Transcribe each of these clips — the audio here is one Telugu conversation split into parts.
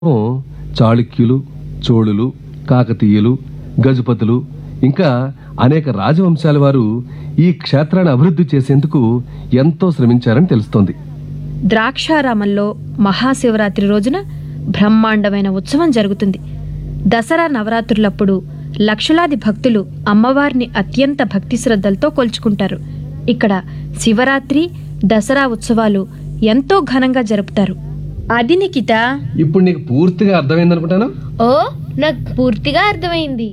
పూర్వం చాళుక్యులు చోళులు కాకతీయులు గజపతులు ఇంకా అనేక రాజవంశాల వారు ఈ క్షేత్రాన్ని అభివృద్ధి చేసేందుకు ఎంతో శ్రమించారని తెలుస్తోంది ద్రాక్షారామంలో మహాశివరాత్రి రోజున బ్రహ్మాండమైన ఉత్సవం జరుగుతుంది దసరా నవరాత్రులప్పుడు లక్షలాది భక్తులు అమ్మవారిని అత్యంత భక్తి శ్రద్ధలతో కొలుచుకుంటారు ఇక్కడ శివరాత్రి దసరా ఉత్సవాలు ఎంతో ఘనంగా జరుపుతారు అది నికిత ఇప్పుడు నీకు పూర్తిగా అర్థమైంది అనుకుంటాను ఓ నాకు పూర్తిగా అర్థమైంది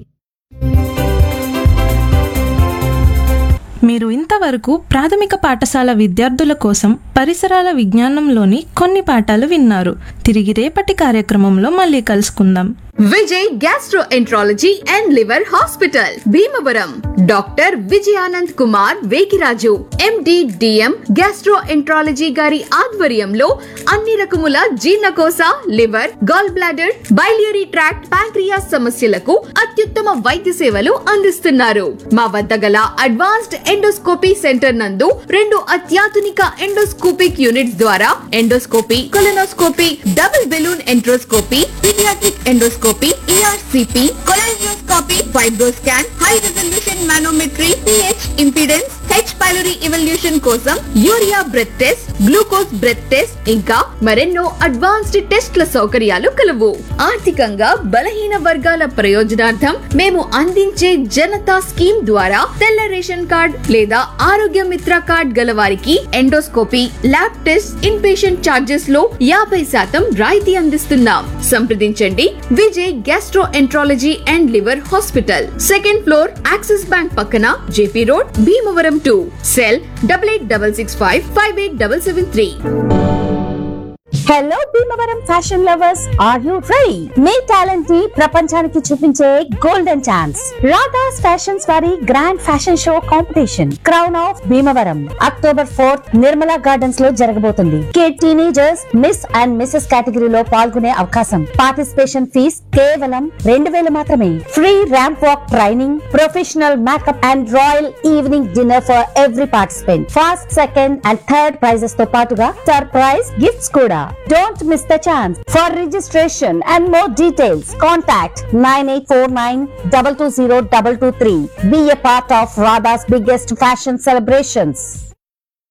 మీరు ఇంతవరకు ప్రాథమిక పాఠశాల విద్యార్థుల కోసం పరిసరాల విజ్ఞానంలోని కొన్ని పాఠాలు విన్నారు తిరిగి రేపటి కార్యక్రమంలో మళ్ళీ కలుసుకుందాం Vijay gastroenterology and liver hospital Bhimavaram doctor Vijayanand Kumar Vekiraju MD DM gastroenterology గారి ఆధ్వర్యంలో అన్ని రకముల జీర్ణకోశ liver gall bladder biliary tract pancreas సమస్యలకు అత్యుత్తమ వైద్య సేవలు అందిస్తున్నారు మా వద్ద గల అడ్వాన్స్డ్ ఎండోస్కోపీ సెంటర్ నందు రెండు అత్యాధునిక ఎండోస్కోపిక్ యూనిట్స్ ద్వారా endoscopy colonoscopy double balloon enteroscopy paediatric endoscopy ERCP cholangioscopy fibroscan high resolution manometry pH impedance H pylori evaluation కోసం urea breath test glucose breath test ఇంకా మరెన్నో అడ్వాన్స్డ్ టెస్ట్ల సౌకర్యాలు కలవు ఆర్థికంగా బలహీన వర్గాల ప్రయోజనార్థం మేము అందించే జనతా స్కీమ్ ద్వారా తెల్ల రేషన్ కార్డ్ లేదా ఆరోగ్య మిత్ర కార్డ్ గల వారికి endoscopy lab test in patient charges లో యాభై శాతం రాయితీ అందిస్తున్నాం సంప్రదించండి Vijay gastroenterology and liver hospital second floor Axis bank పక్కన JP road Bhimavaram two cell double eight double six five five eight double seven three hello Bhimavaram fashion lovers are you ready మీ టాలెంట్ ని ప్రపంచానికి చూపించే గోల్డెన్ ఛాన్స్ రాధాస్ ఫ్యాషన్స్ వారి grand fashion show competition crown of Bhimavaram October fourth Nirmala gardens లో జరగబోతుంది kid teenagers miss and Mrs కేటగిరీలో పాల్గొనే అవకాశం పార్టిసిపేషన్ ఫీస్ కేవలం రెండు వేలు మాత్రమే free ramp walk training professional makeup and royal evening dinner for every participant first second and third prizes తో పాటుగా సర్ప్రైజ్ గిఫ్ట్స్ కూడా don't miss the chance for registration and more details contact nine eight four nine double two zero double two three be a part of Radha's biggest fashion celebrations